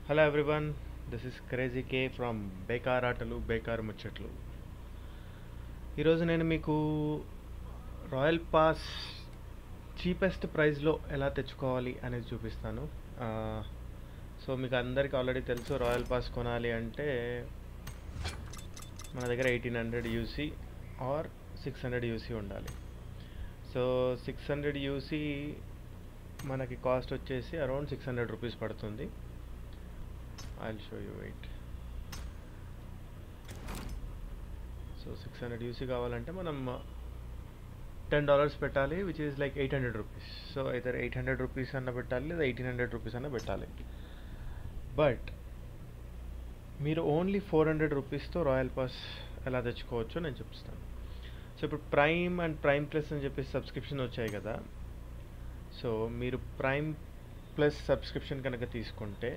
hello everyone this is crazy K from బేకార్ ఆటలు బేకార్ ముచ్చట్లు ఈరోజు నేను మీకు రాయల్ పాస్ చీపెస్ట్ ప్రైస్లో ఎలా తెచ్చుకోవాలి అనేది చూపిస్తాను సో మీకు అందరికీ ఆల్రెడీ తెలుసు రాయల్ పాస్ కొనాలి అంటే మన దగ్గర eighteen hundred UC or six hundred UC ఉండాలి సో సిక్స్ హండ్రెడ్ యూసీ మనకి కాస్ట్ వచ్చేసి అరౌండ్ సిక్స్ హండ్రెడ్ రూపీస్ పడుతుంది I'll show you wait so six hundred UC కావాలంటే మనం టెన్ డాలర్స్ పెట్టాలి which is like eight hundred rupees so అయితే eight hundred rupees అన్న పెట్టాలి లేదా ఎయిటీన్ హండ్రెడ్ రూపీస్ అన్న పెట్టాలి బట్ మీరు ఓన్లీ ఫోర్ హండ్రెడ్ రూపీస్తో రాయల్ పాస్ ఎలా తెచ్చుకోవచ్చో నేను చెప్తాను సో ఇప్పుడు ప్రైమ్ అండ్ ప్రైమ్ ప్లస్ అని చెప్పేసి సబ్స్క్రిప్షన్ వచ్చాయి కదా సో మీరు ప్రైమ్ ప్లస్ సబ్స్క్రిప్షన్ కనుక తీసుకుంటే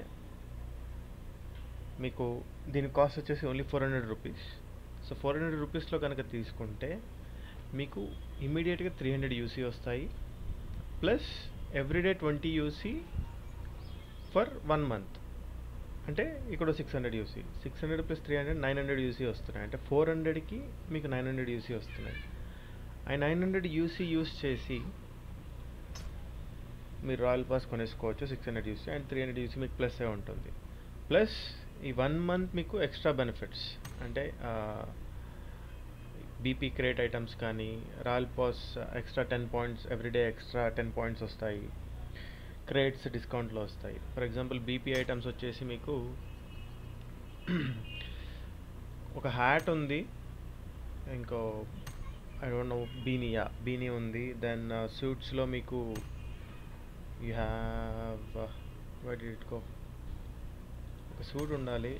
మీకు దీని కాస్ట్ వచ్చేసి only four hundred rupees so four hundred రూపీస్లో కనుక తీసుకుంటే మీకు ఇమీడియట్గా త్రీ హండ్రెడ్ యూసీ వస్తాయి plus everyday twenty UC for one month అంటే ఇక్కడ six hundred UC six hundred plus three hundred nine hundred UC వస్తున్నాయి అంటే ఫోర్ హండ్రెడ్కి మీకు నైన్ హండ్రెడ్ యూసీ వస్తున్నాయి ఆ నైన్ హండ్రెడ్ యూసీ యూస్ చేసి మీరు రాయల్ పాస్ కొనేసుకోవచ్చు six hundred UC and three hundred UC మీకు ప్లస్ ఏ ఉంటుంది ప్లస్ ఈ వన్ మంత్ మీకు ఎక్స్ట్రా బెనిఫిట్స్ అంటే బీపీ క్రేట్ ఐటమ్స్ కానీ royal pass extra ten points everyday extra ten points వస్తాయి క్రేట్స్ డిస్కౌంట్లో వస్తాయి ఫర్ ఎగ్జాంపుల్ బీపీ ఐటమ్స్ వచ్చేసి మీకు ఒక హ్యాట్ ఉంది ఇంకో ఐ డోంట్ నో బీనియా బీనీ ఉంది దెన్ సూట్స్లో మీకు you have white it go ఒక సూట్ ఉండాలి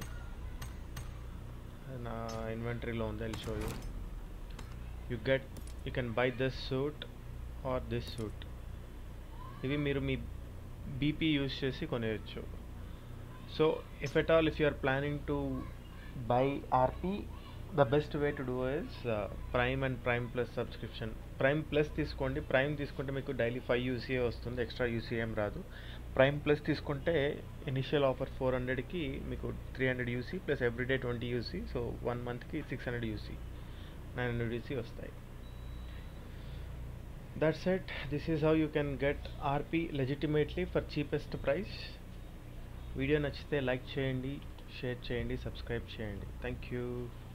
నా ఇన్వెంటరీలో ఉంది I show you you get you can buy this suit or this suit ఇవి మీరు మీ బీపీ యూస్ చేసి కొనేయచ్చు so if at all if you are planning to buy RP the best way to do is prime and prime plus subscription prime plus తీసుకోండి prime తీసుకుంటే మీకు daily five యూసీఏ వస్తుంది extra UC ఏం రాదు prime plus తీసుకుంటే initial offer four హండ్రెడ్కి మీకు three hundred UC plus everyday twenty UC so one మంత్కి six hundred UC nine hundred UC వస్తాయి that's at this is how you can get RP legitimately for cheapest price video నచ్చితే like చేయండి share చేయండి subscribe చేయండి thank you